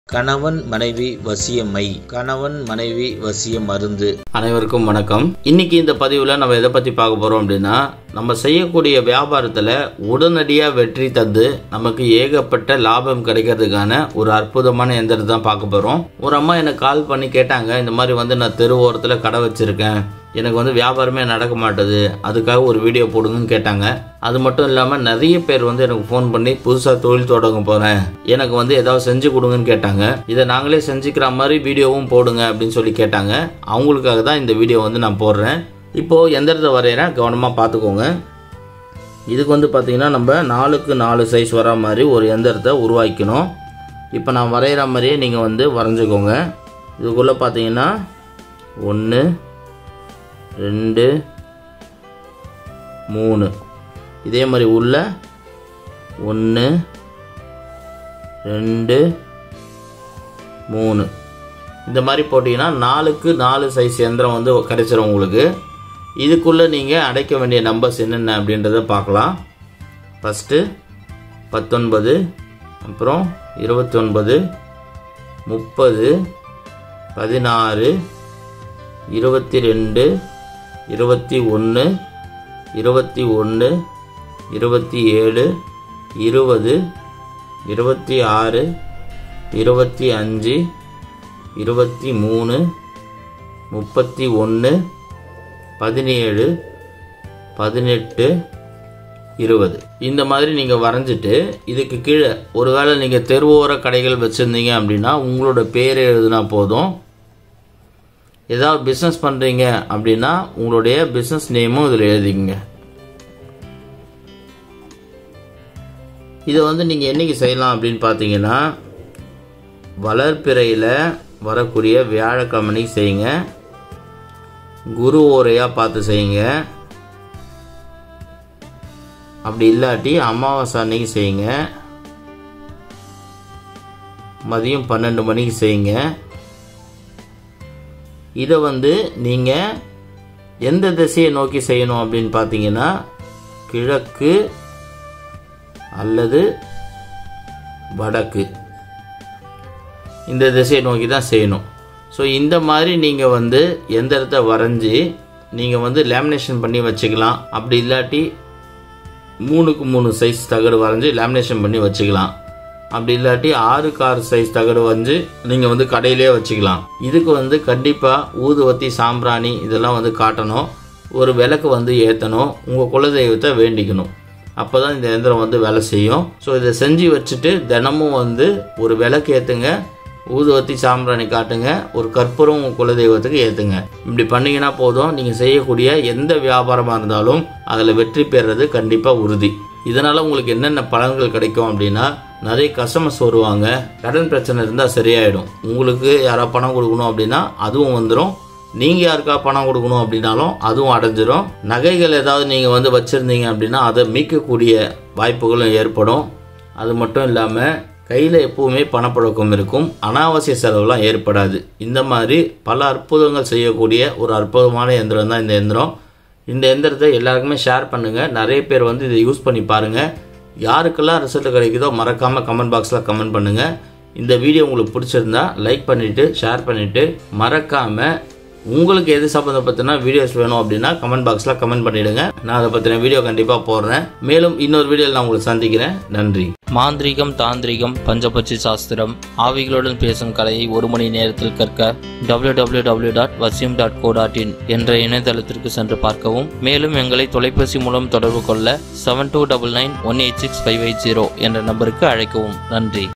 கணவன் மனைவி வசியமை கணவன் மனைவி வசிய மருந்து அனைவருக்கும் வணக்கம் இன்னைக்கு இந்த பதிவில் நம்ம எதை பற்றி பார்க்க போகிறோம் அப்படின்னா நம்ம செய்யக்கூடிய வியாபாரத்தில் உடனடியாக வெற்றி தந்து நமக்கு ஏகப்பட்ட லாபம் கிடைக்கிறதுக்கான ஒரு அற்புதமான எந்திரத்தை தான் பார்க்க போகிறோம் ஒரு அம்மா எனக்கு கால் பண்ணி கேட்டாங்க இந்த மாதிரி வந்து நான் தெரு ஓரத்தில் கடை வச்சுருக்கேன் எனக்கு வந்து வியாபாரமே நடக்க மாட்டுது அதுக்காக ஒரு வீடியோ போடுங்கன்னு கேட்டாங்க அது மட்டும் இல்லாமல் நிறைய பேர் வந்து எனக்கு ஃபோன் பண்ணி புதுசாக தொழில் தொடங்க போகிறேன் எனக்கு வந்து ஏதாவது செஞ்சு கொடுங்கன்னு கேட்டாங்க இதை நாங்களே செஞ்சுக்கிற மாதிரி வீடியோவும் போடுங்க அப்படின்னு சொல்லி கேட்டாங்க அவங்களுக்காக தான் இந்த வீடியோ வந்து நான் போடுறேன் இப்போது எந்திரத்தை வரைகிறேன் கவனமாக பார்த்துக்கோங்க இதுக்கு வந்து பார்த்தீங்கன்னா நம்ம நாலுக்கு நாலு சைஸ் வர மாதிரி ஒரு எந்திரத்தை உருவாக்கணும் இப்போ நான் வரைகிற மாதிரியே நீங்கள் வந்து வரைஞ்சிக்கோங்க இதுக்குள்ளே பார்த்தீங்கன்னா ஒன்று ரெண்டு மூணு இதே மாதிரி உள்ள ஒன்று ரெண்டு மூணு இந்த மாதிரி போட்டிங்கன்னா நாலுக்கு நாலு சைஸ் எந்திரம் வந்து கிடைச்சிரும் உங்களுக்கு இதுக்குள்ளே நீங்கள் அடைக்க வேண்டிய நம்பர்ஸ் என்னென்ன அப்படின்றத பார்க்கலாம் ஃபஸ்ட்டு பத்தொன்பது அப்புறம் இருபத்தி ஒன்பது முப்பது பதினாறு இருபத்தி ரெண்டு இருபத்தி ஒன்று இருபத்தி ஒன்று இருபத்தி ஏழு இருபது இருபத்தி ஆறு இருபத்தி அஞ்சு இருபத்தி மூணு முப்பத்தி ஒன்று பதினேழு பதினெட்டு இருபது இந்த மாதிரி நீங்கள் வரைஞ்சிட்டு இதுக்கு கீழே ஒருவேளை நீங்கள் தெருவோர கடைகள் வச்சுருந்தீங்க அப்படின்னா உங்களோட பேர் எழுதுனா போதும் ஏதாவது பிஸ்னஸ் பண்ணுறீங்க அப்படின்னா உங்களுடைய பிஸ்னஸ் நேமும் இதில் எழுதிங்க இதை வந்து நீங்கள் என்னைக்கு செய்யலாம் அப்படின்னு பார்த்தீங்கன்னா வளர்ப்பிறையில் வரக்கூடிய வியாழக்கிழமை செய்யுங்க குரு ஓரையாக பார்த்து செய்யுங்க அப்படி இல்லாட்டி அமாவாசை அன்னைக்கு செய்யுங்க மதியம் பன்னெண்டு மணிக்கு செய்யுங்க இதை வந்து நீங்கள் எந்த திசையை நோக்கி செய்யணும் அப்படின்னு பார்த்தீங்கன்னா கிழக்கு அல்லது வடக்கு இந்த திசையை நோக்கி தான் செய்யணும் ஸோ இந்த மாதிரி நீங்கள் வந்து எந்திரத்தை வரைஞ்சி நீங்கள் வந்து லேமினேஷன் பண்ணி வச்சுக்கலாம் அப்படி இல்லாட்டி மூணுக்கு மூணு சைஸ் தகடு வரைஞ்சி லேமினேஷன் பண்ணி வச்சுக்கலாம் அப்படி இல்லாட்டி ஆறுக்கு ஆறு சைஸ் தகடு வந்து நீங்கள் வந்து கடையிலே வச்சுக்கலாம் இதுக்கு வந்து கண்டிப்பாக ஊதுவத்தி சாம்பிராணி இதெல்லாம் வந்து காட்டணும் ஒரு விளக்கு வந்து ஏற்றணும் உங்கள் குலதெய்வத்தை வேண்டிக்கணும் அப்போ தான் இந்த இயந்திரம் வந்து வேலை செய்யும் ஸோ இதை செஞ்சு வச்சுட்டு தினமும் வந்து ஒரு விளக்கு ஏற்றுங்க ஊதுவத்தி சாம்பிராணி காட்டுங்க ஒரு கற்பூரம் உங்கள் குலதெய்வத்துக்கு ஏற்றுங்க இப்படி பண்ணிங்கன்னா போதும் நீங்கள் செய்யக்கூடிய எந்த வியாபாரமாக இருந்தாலும் அதில் வெற்றி பெறுறது கண்டிப்பாக உறுதி இதனால் உங்களுக்கு என்னென்ன பலன்கள் கிடைக்கும் அப்படின்னா நிறைய கஸ்டமர்ஸ் வருவாங்க கடன் பிரச்சனை இருந்தால் சரியாயிடும் உங்களுக்கு யாராவது பணம் கொடுக்கணும் அப்படின்னா அதுவும் வந்துடும் நீங்கள் யாருக்கா பணம் கொடுக்கணும் அப்படின்னாலும் அதுவும் அடைஞ்சிரும் நகைகள் ஏதாவது நீங்கள் வந்து வச்சுருந்தீங்க அப்படின்னா அதை மீட்கக்கூடிய வாய்ப்புகளும் ஏற்படும் அது மட்டும் இல்லாமல் கையில் எப்பவுமே பணப்பழக்கம் இருக்கும் அனாவசிய செலவுலாம் ஏற்படாது இந்த மாதிரி பல அற்புதங்கள் செய்யக்கூடிய ஒரு அற்புதமான எந்திரம் தான் இந்த எந்திரம் இந்த எந்திரத்தை எல்லாருக்குமே ஷேர் பண்ணுங்கள் நிறைய பேர் வந்து இதை யூஸ் பண்ணி பாருங்கள் யாருக்கெல்லாம் ரிசல்ட் கிடைக்குதோ மறக்காமல் கமெண்ட் பாக்ஸில் கமெண்ட் பண்ணுங்கள் இந்த வீடியோ உங்களுக்கு பிடிச்சிருந்தா லைக் பண்ணிவிட்டு ஷேர் பண்ணிவிட்டு மறக்காமல் உங்களுக்கு எது சம்மந்தப்பட்டனா வீடியோஸ் வேணும் அப்படின்னா கமெண்ட் பாக்ஸில் கமெண்ட் பண்ணிவிடுங்க நான் அதை பற்றின வீடியோ கண்டிப்பாக போடுறேன் மேலும் இன்னொரு வீடியோவில் நான் உங்களை சந்திக்கிறேன் நன்றி மாந்திரீகம் தாந்திரிகம் பஞ்சபட்சி சாஸ்திரம் ஆவிகளுடன் பேசும் கலையை ஒரு மணி நேரத்தில் கற்க டபிள்யூ டபிள்யூ டபிள்யூ டாட் வசியம் டாட் கோ டாட் இன் என்ற இணையதளத்திற்கு சென்று பார்க்கவும் மேலும் எங்களை தொலைபேசி மூலம் தொடர்பு கொள்ள seven two double nine one eight six five eight zero என்ற நம்பருக்கு அழைக்கவும் நன்றி